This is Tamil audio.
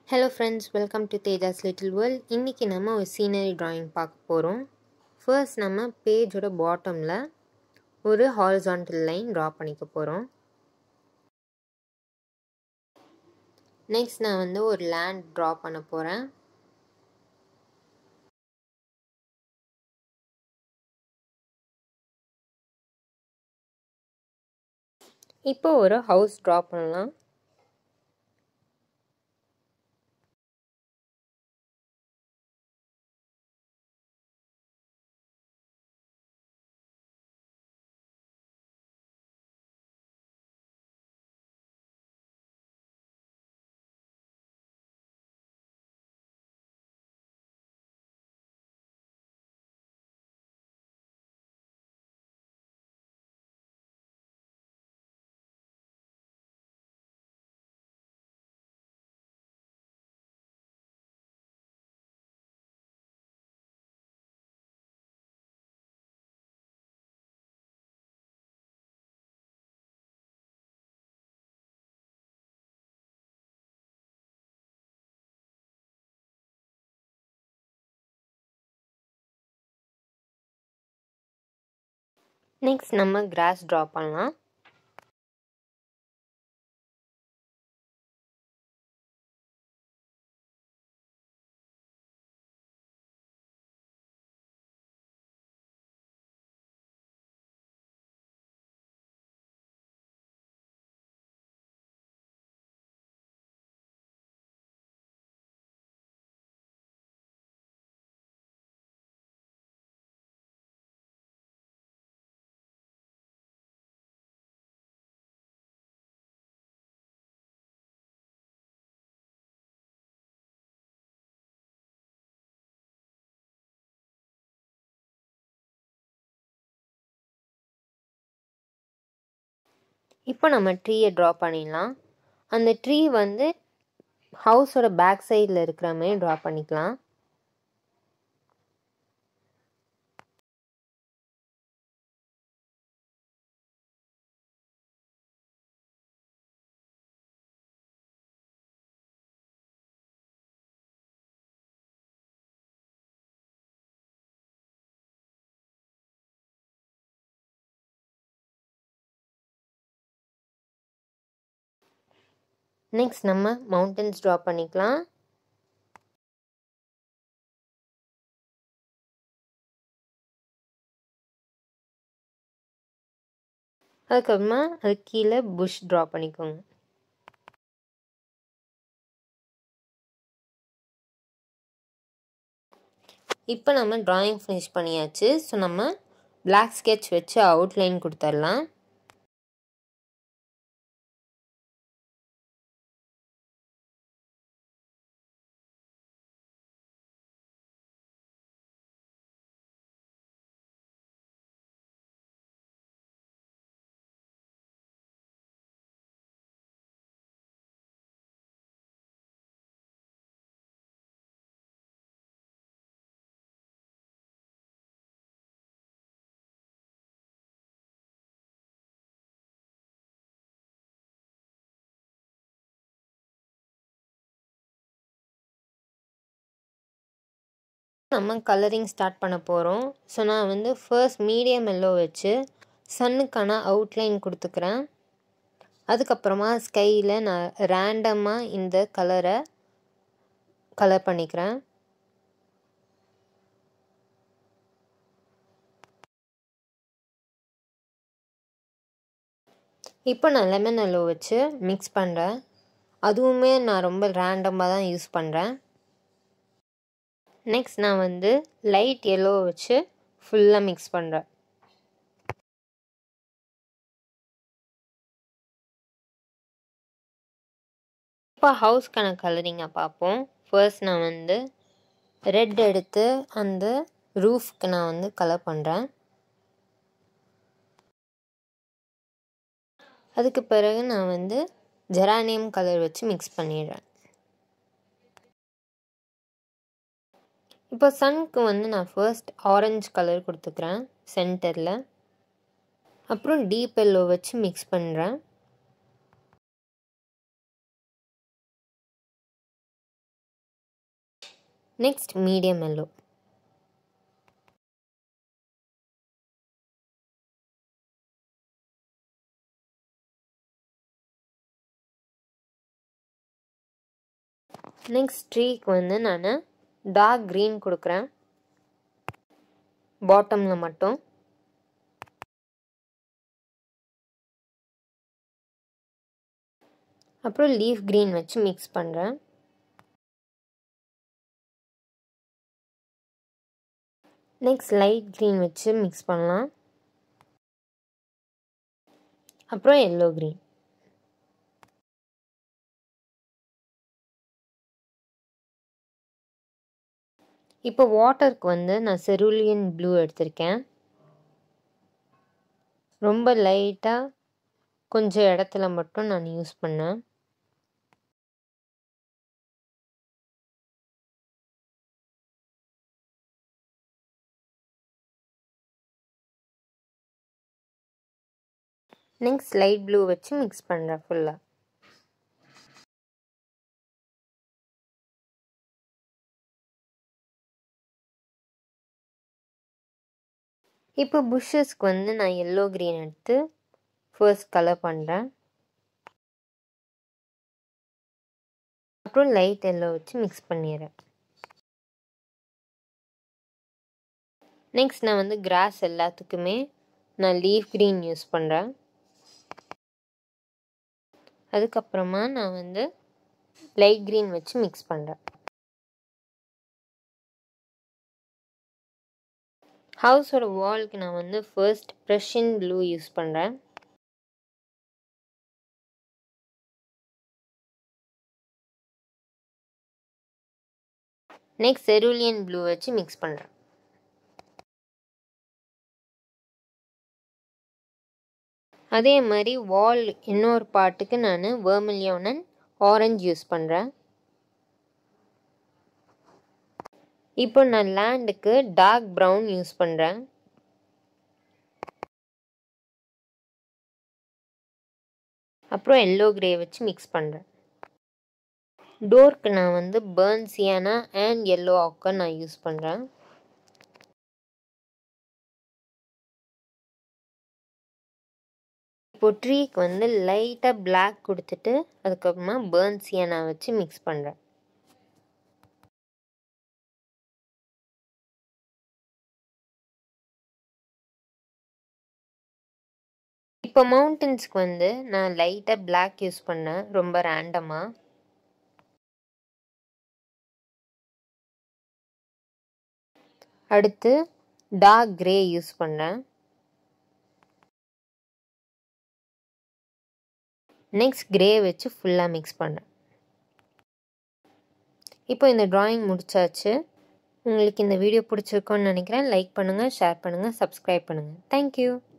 hello friends welcome to Tejas little world இன்றைக்கி நம்ம ஒரு சீனரி ட்ராயிங் பார்க்க போகிறோம் ஃபர்ஸ்ட் நம்ம பேஜோட பாட்டமில் ஒரு ஹாரிசான்டல் லைன் ட்ரா பண்ணிக்க போகிறோம் நெக்ஸ்ட் நான் வந்து ஒரு லேண்ட் ட்ரா பண்ண போகிறேன் இப்போ ஒரு ஹவுஸ் ட்ரா பண்ணலாம் நெக்ஸ்ட் நம்ம கிராஸ் ட்ரா பண்ணலாம் இப்போ நம்ம ட்ரீயை ட்ரா பண்ணிடலாம் அந்த ட்ரீ வந்து ஹவுஸோட பேக் சைடில் இருக்கிற மாதிரி ட்ரா பண்ணிக்கலாம் நெக்ஸ்ட் நம்ம மவுண்டன்ஸ் ட்ரா பண்ணிக்கலாம் அதுக்கப்புறமா அது கீழே புஷ் ட்ரா பண்ணிக்கோங்க இப்போ நம்ம ட்ராயிங் ஃபினிஷ் பண்ணியாச்சு ஸோ நம்ம பிளாக் ஸ்கெட்ச் வச்சு அவுட்லைன் கொடுத்துடலாம் நம்ம கலரிங் ஸ்டார்ட் பண்ண போகிறோம் ஸோ நான் வந்து ஃபர்ஸ்ட் மீடியம் எல்லோ வச்சு சன்னுக்கான அவுட்லைன் கொடுத்துக்கிறேன் அதுக்கப்புறமா ஸ்கையில் நான் ரேண்டமாக இந்த கலரை கலர் பண்ணிக்கிறேன் இப்போ நான் லெமன் எல்லோ வச்சு மிக்ஸ் பண்ணுறேன் அதுவுமே நான் ரொம்ப ரேண்டமாக தான் யூஸ் பண்ணுறேன் நெக்ஸ்ட் நான் வந்து லைட் எல்லோ வச்சு ஃபுல்லாக மிக்ஸ் பண்ணுறேன் இப்போ ஹவுஸ்க்கான கலரிங்கை பார்ப்போம் ஃபர்ஸ்ட் நான் வந்து ரெட் எடுத்து அந்த ரூஃப்க்கு நான் வந்து கலர் பண்ணுறேன் அதுக்கு பிறகு நான் வந்து ஜெரானியம் கலர் வச்சு மிக்ஸ் பண்ணிடுறேன் இப்போ சனுக்கு வந்து நான் ஃபர்ஸ்ட் ஆரஞ்சு கலர் கொடுத்துக்கிறேன் சென்டரில் அப்புறம் டீப் எல்லோ வச்சு மிக்ஸ் பண்ணுறேன் நெக்ஸ்ட் மீடியம் எல்லோ நெக்ஸ்ட் ட்ரீக்கு வந்து நான் டார்க் க்ரீன் கொடுக்குறேன் பாட்டமில் மட்டும் அப்புறம் லீஃப் க்ரீன் வச்சு மிக்ஸ் பண்ணுறேன் நெக்ஸ்ட் லைட் க்ரீன் வச்சு மிக்ஸ் பண்ணலாம் அப்புறம் எல்லோ க்ரீன் இப்போ வாட்டருக்கு வந்து நான் செருலியன் ப்ளூ எடுத்திருக்கேன் ரொம்ப லைட்டாக கொஞ்சம் இடத்துல மட்டும் நான் யூஸ் பண்ணேன் நெக்ஸ்ட் லைட் ப்ளூ வச்சு மிக்ஸ் பண்ணுறேன் ஃபுல்லாக இப்போ புஷ்ஷஸ்க்கு வந்து நான் எல்லோ க்ரீன் எடுத்து ஃபர்ஸ்ட் கலர் பண்ணுறேன் அப்புறம் லைட் எல்லோ வச்சு மிக்ஸ் பண்ணிடுறேன் நெக்ஸ்ட் நான் வந்து கிராஸ் எல்லாத்துக்குமே நான் லீஃப் க்ரீன் யூஸ் பண்ணுறேன் அதுக்கப்புறமா நான் வந்து லைட் க்ரீன் வச்சு மிக்ஸ் பண்ணுறேன் ஹவுஸோட வால்க்கு நான் வந்து ஃபர்ஸ்ட் ப்ரெஷின் ப்ளூ யூஸ் பண்ணுறேன் நெக்ஸ்ட் செருலியன் ப்ளூ வச்சு மிக்ஸ் பண்ணுறேன் அதே மாதிரி வால் இன்னொரு பாட்டுக்கு நான் வேர்மிலியோனன் ஆரஞ்சு யூஸ் பண்ணுறேன் இப்போ நான் லேண்டுக்கு டார்க் ப்ரௌன் யூஸ் பண்ணுறேன் அப்புறம் எல்லோ கிரே வச்சு மிக்ஸ் பண்ணுறேன் டோருக்கு நான் வந்து burnt sienna and yellow ochre நான் யூஸ் பண்ணுறேன் இப்போ ட்ரீக்கு வந்து லைட்டாக பிளாக் கொடுத்துட்டு அதுக்கப்புறமா பேர்ன் சியானா வச்சு மிக்ஸ் பண்ணுறேன் இப்போ மவுண்டன்ஸ்க்கு வந்து நான் லைட்டாக பிளாக் யூஸ் பண்ணேன் ரொம்ப ரேண்டமாக அடுத்து டார்க் கிரே யூஸ் பண்ணேன் நெக்ஸ்ட் கிரே வச்சு ஃபுல்லாக மிக்ஸ் பண்ணேன் இப்போ இந்த ட்ராயிங் முடிச்சாச்சு உங்களுக்கு இந்த வீடியோ பிடிச்சிருக்கோன்னு நினைக்கிறேன் லைக் பண்ணுங்கள் ஷேர் பண்ணுங்கள் சப்ஸ்கிரைப் பண்ணுங்கள் தேங்க்யூ